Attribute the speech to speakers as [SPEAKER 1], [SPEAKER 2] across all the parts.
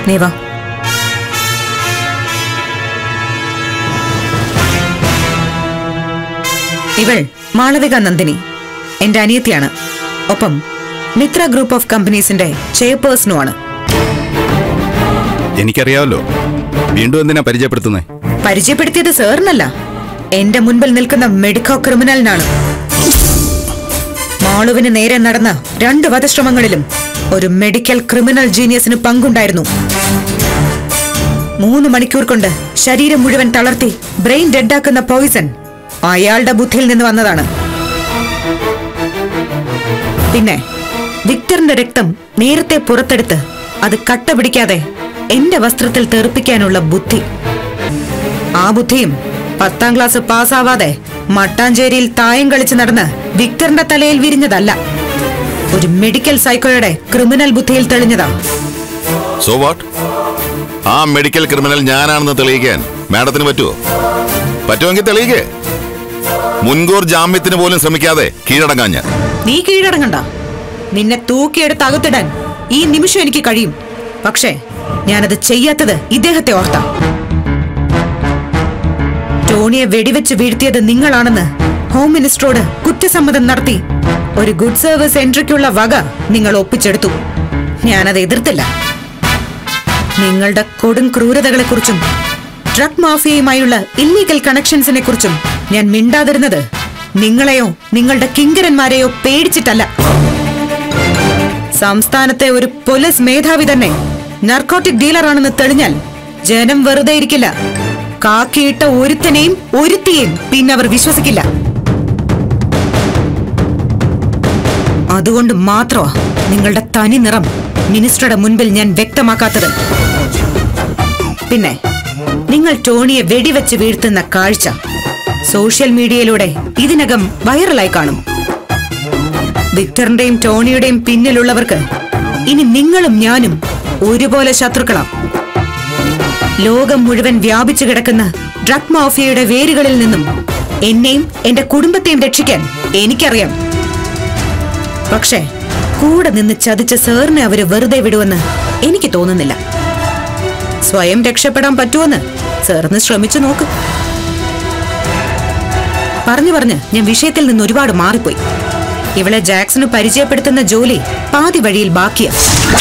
[SPEAKER 1] നീ വാ ഇവൾ മാളവിക നന്ദിനി എന്റെ അനിയത്തിയാണ് ഒപ്പം മിത്ര ഗ്രൂപ്പ് ഓഫ് കമ്പനീസിന്റെ ചെയർപേഴ്സണുമാണ്
[SPEAKER 2] എനിക്കറിയാമല്ലോ വീണ്ടും എന്തിനാ പരിചയപ്പെടുത്തുന്നേ
[SPEAKER 1] പരിചയപ്പെടുത്തിയത് സാറിനല്ല എന്റെ മുൻപിൽ നിൽക്കുന്ന മെഡിക്കോ ക്രിമിനലിനാണ് മാളുവിന് നേരെ നടന്ന രണ്ട് വധശ്രമങ്ങളിലും ഒരു മെഡിക്കൽ ക്രിമിനൽ ജീനിയസിന് പങ്കുണ്ടായിരുന്നു മൂന്ന് മണിക്കൂർ കൊണ്ട് ശരീരം മുഴുവൻ തളർത്തി ബ്രെയിൻ ഡെഡാക്കുന്ന പോയിസൺ അയാളുടെ ബുദ്ധിയിൽ നിന്ന് വന്നതാണ് പിന്നെ വിക്ടറിന്റെ രക്തം നേരത്തെ പുറത്തെടുത്ത് അത് കട്ട പിടിക്കാതെ എന്റെ വസ്ത്രത്തിൽ തെറിപ്പിക്കാനുള്ള ബുദ്ധി ആ ബുദ്ധിയും പത്താം ക്ലാസ് പാസ്സാവാതെ മട്ടാഞ്ചേരിയിൽ തായം കളിച്ച് നടന്ന് വിക്ടറിന്റെ തലയിൽ വിരിഞ്ഞതല്ല ഒരു മെഡിക്കൽ സൈക്കോയുടെ ക്രിമിനൽ ബുദ്ധിയിൽ തെളിഞ്ഞതാ
[SPEAKER 3] സോ വാട്ട് ആ മെഡിക്കൽ ക്രിമിനൽ ഞാനാണെന്ന് തെളിയിക്കാൻ മാഡത്തിന് പറ്റുമോ പറ്റുമെങ്കിൽ തെളിയിക്കേ മുൻകൂർ ജാമ്യത്തിന് പോലും ശ്രമിക്കാതെ കീഴടങ്ങാൻ ഞാൻ
[SPEAKER 1] നീ കീഴടങ്ങണ്ട നിന്നെ തൂക്കിയെടുത്ത് അകത്തിടാൻ ഈ നിമിഷം എനിക്ക് കഴിയും പക്ഷേ ഞാനത് ചെയ്യാത്തത് ഇദ്ദേഹത്തെ ഓർത്താ ടോണിയെ വെടിവെച്ച് വീഴ്ത്തിയത് നിങ്ങളാണെന്ന് ഹോം മിനിസ്റ്ററോട് കുറ്റസമ്മതം നടത്തി ഒരു ഗുഡ് സർവീസ് എൻട്രിക്കുള്ള വക നിങ്ങൾ ഒപ്പിച്ചെടുത്തു ഞാനത് എതിർത്തില്ല നിങ്ങളുടെ കൊടും ക്രൂരതകളെക്കുറിച്ചും ഡ്രഗ് മാഫിയയുമായുള്ള ഇല്ലീഗൽ കണക്ഷൻസിനെ കുറിച്ചും ഞാൻ മിണ്ടാതിരുന്നത് നിങ്ങളെയോ നിങ്ങളുടെ കിങ്കരന്മാരെയോ പേടിച്ചിട്ടല്ല സംസ്ഥാനത്തെ ഒരു പോലീസ് മേധാവി തന്നെ നർക്കോട്ടിക് ഡീലറാണെന്ന് തെളിഞ്ഞാൽ ജനം വെറുതെ ഇരിക്കില്ല കാക്കിയിട്ട ഒരുത്തനെയും ഒരുത്തിയെയും പിന്നെ അവർ വിശ്വസിക്കില്ല അതുകൊണ്ട് മാത്രമാ നിങ്ങളുടെ തനി നിറം മിനിസ്റ്ററുടെ മുൻപിൽ ഞാൻ വ്യക്തമാക്കാത്തത് പിന്നെ നിങ്ങൾ ടോണിയെ വെടിവെച്ച് വീഴ്ത്തുന്ന കാഴ്ച സോഷ്യൽ മീഡിയയിലൂടെ ഇതിനകം വൈറലായി കാണും വിക്ടറിന്റെയും ടോണിയുടെയും പിന്നിലുള്ളവർക്ക് ഇനി നിങ്ങളും ഞാനും ഒരുപോലെ ശത്രുക്കളാം ലോകം മുഴുവൻ വ്യാപിച്ചു കിടക്കുന്ന ഡ്രഗ് മാഫിയയുടെ വേരുകളിൽ നിന്നും എന്നെയും എന്റെ കുടുംബത്തെയും രക്ഷിക്കാൻ എനിക്കറിയാം പക്ഷേ കൂടെ നിന്ന് ചതിച്ച സാറിനെ അവര് വെറുതെ വിടുമെന്ന് എനിക്ക് തോന്നുന്നില്ല സ്വയം രക്ഷപ്പെടാൻ പറ്റുമെന്ന് സാറിന് ശ്രമിച്ചു നോക്ക് പറഞ്ഞു പറഞ്ഞ് ഞാൻ വിഷയത്തിൽ നിന്ന് ഒരുപാട് മാറിപ്പോയി ഇവളെ ജാക്സന് പരിചയപ്പെടുത്തുന്ന ജോലി പാതി വഴിയിൽ ബാക്കിയാ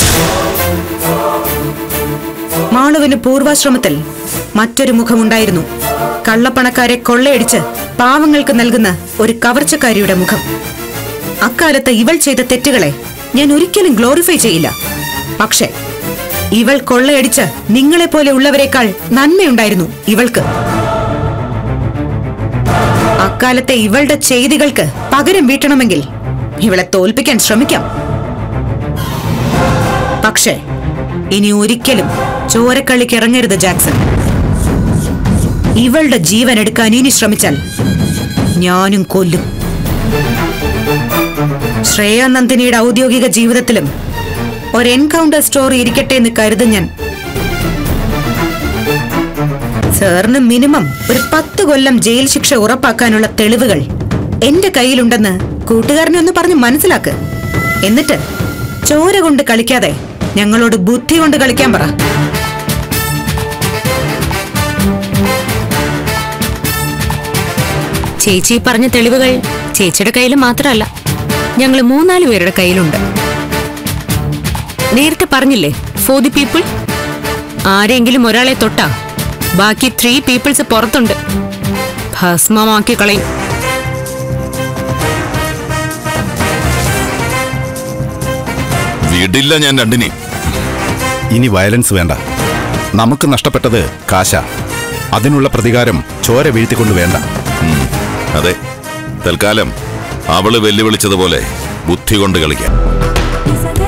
[SPEAKER 1] മാളുവിന് പൂർവാശ്രമത്തിൽ മറ്റൊരു മുഖമുണ്ടായിരുന്നു കള്ളപ്പണക്കാരെ കൊള്ളയടിച്ച് പാവങ്ങൾക്ക് നൽകുന്ന ഒരു കവർച്ചക്കാരിയുടെ മുഖം അക്കാലത്ത് ഇവൾ ചെയ്ത തെറ്റുകളെ ഞാൻ ഒരിക്കലും ഗ്ലോറിഫൈ ചെയ്യില്ല പക്ഷേ ഇവൾ കൊള്ളയടിച്ച് നിങ്ങളെപ്പോലെ ഉള്ളവരെക്കാൾ നന്മയുണ്ടായിരുന്നു ഇവൾക്ക് അക്കാലത്തെ ഇവളുടെ ചെയ്തികൾക്ക് പകരം വീട്ടണമെങ്കിൽ ഇവളെ തോൽപ്പിക്കാൻ ശ്രമിക്കാം പക്ഷേ ഇനി ഒരിക്കലും ചോരക്കളിക്ക് ഇറങ്ങരുത് ജാക്സൺ ഇവളുടെ ജീവൻ എടുക്കാൻ ഇനി ശ്രമിച്ചാൽ ഞാനും കൊല്ലും ശ്രേയ നന്ദിനിയുടെ ഔദ്യോഗിക ജീവിതത്തിലും ഒരു എൻകൗണ്ടർ സ്റ്റോറി ഇരിക്കട്ടെ എന്ന് കരുതും ഞാൻ സാറിന് മിനിമം ഒരു പത്ത് കൊല്ലം ജയിൽ ശിക്ഷ ഉറപ്പാക്കാനുള്ള തെളിവുകൾ എന്റെ കയ്യിലുണ്ടെന്ന് കൂട്ടുകാരനെ ഒന്ന് പറഞ്ഞ് മനസ്സിലാക്ക് എന്നിട്ട് ചോര കൊണ്ട് കളിക്കാതെ ഞങ്ങളോട് ബുദ്ധി കൊണ്ട് കളിക്കാൻ പറ
[SPEAKER 4] ചേച്ചി ഈ പറഞ്ഞ തെളിവുകൾ ചേച്ചിയുടെ കയ്യിൽ മാത്രമല്ല ഞങ്ങൾ മൂന്നാല് പേരുടെ കയ്യിലുണ്ട് നേരത്തെ പറഞ്ഞില്ലേ ഫോർ ദി പീപ്പിൾ ആരെങ്കിലും ഒരാളെ തൊട്ടാ ബാക്കി ത്രീ പീപ്പിൾസ് പുറത്തുണ്ട് ഭസ്മമാക്കി കളയും
[SPEAKER 3] വിടില്ല ഞാൻ രണ്ടിനെയും
[SPEAKER 2] ഇനി വയലൻസ് വേണ്ട നമുക്ക് നഷ്ടപ്പെട്ടത് കാശ അതിനുള്ള പ്രതികാരം ചോര വീഴ്ത്തിക്കൊണ്ട് വേണ്ട
[SPEAKER 3] ഉം, അതെ തൽക്കാലം അവള് വെല്ലുവിളിച്ചതുപോലെ ബുദ്ധി കൊണ്ട് കളിക്കാം
[SPEAKER 5] Is a